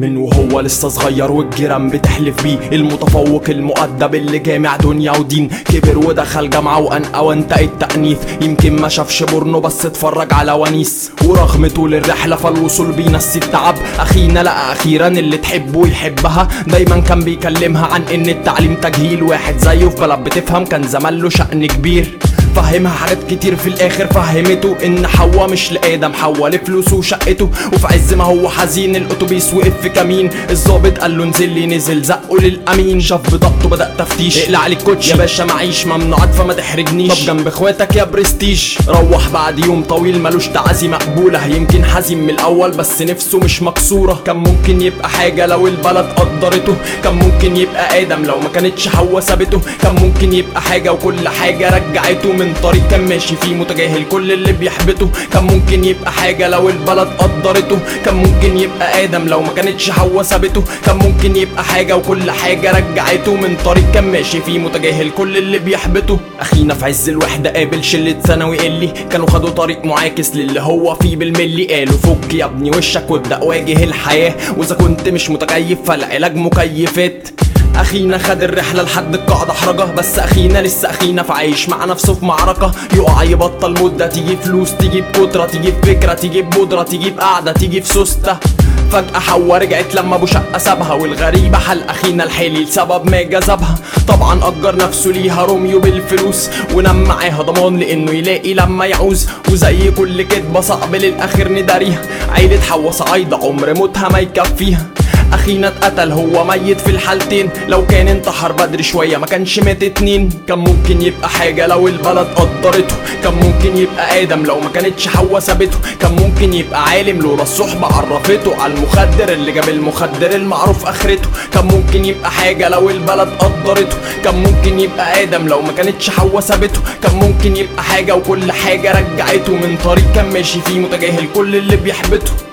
من وهو لسه صغير والجيران بتحلف بيه المتفوق المؤدب اللي جامع دنيا ودين كبر ودخل جامعة وأنقى وانتقى التأنيث يمكن ما شافش بورنو بس اتفرج على ونيس ورغم طول الرحلة فالوصول بينسي التعب أخينا لقى أخيرا اللي تحبه ويحبها دايما كان بيكلمها عن إن التعليم تجهيل واحد زيه في بلد بتفهم كان زمان له شأن كبير فهمها حاجات كتير في الاخر فهمته ان حوا مش لادم حوا لفلوسه وشقته وفي عز ما هو حزين الاتوبيس وقف في كمين الظابط قال له انزل لي نزل زقه للامين شاف بطاقته بدا تفتيش اقلع عليك كوتش يا باشا معيش ممنوعات فما تحرجنيش طب جنب اخواتك يا برستيج روح بعد يوم طويل ملوش تعازي مقبوله يمكن حزين من الاول بس نفسه مش مكسوره كان ممكن يبقى حاجه لو البلد قدرته كان ممكن يبقى ادم لو ما كانتش حوا سابته كان ممكن يبقى حاجه وكل حاجه رجعته من طريق كان ماشي فيه متجاهل كل اللي بيحبطه كان ممكن يبقى حاجة لو البلد قدرته كان ممكن يبقى آدم لو ما كانتش حوا سابته كان ممكن يبقى حاجة وكل حاجة رجعته من طريق كان ماشي فيه متجاهل كل اللي بيحبطه أخينا في عز الوحدة قابل شلة ثانوي اللي كانوا خدوا طريق معاكس للي هو فيه بالملي قالوا فك يا ابني وشك وابدأ واجه الحياة وإذا كنت مش متكيف فالعلاج مكيفات اخينا خد الرحله لحد القاعده حرجه بس اخينا لسه اخينا فعايش مع نفسه في معركه يقع يبطل مده تيجي فلوس تيجي بكتره تيجي بفكره تيجي ببودره تيجي بقعده تيجي في سوسته فجأة حوا رجعت لما ابو شقة سابها والغريبة حل اخينا الحالي لسبب ما جذبها طبعا اجر نفسه ليها روميو بالفلوس ونام معاها ضمان لانه يلاقي لما يعوز وزي كل كدبة صعب للاخر نداريها عيلة حوا صعايدة عمر موتها ما يكفيها اخينا اتقتل هو ميت في الحالتين لو كان انتحر بدري شويه ما كانش مات اتنين كان ممكن يبقى حاجه لو البلد قدرته كان ممكن يبقى ادم لو ما كانتش حوا سابته كان ممكن يبقى عالم لولا الصحبه عرفته على المخدر اللي جاب المخدر المعروف اخرته كان ممكن يبقى حاجه لو البلد قدرته كان ممكن يبقى ادم لو ما كانتش حوا سابته كان ممكن يبقى حاجه وكل حاجه رجعته من طريق كان ماشي فيه متجاهل كل اللي بيحبطه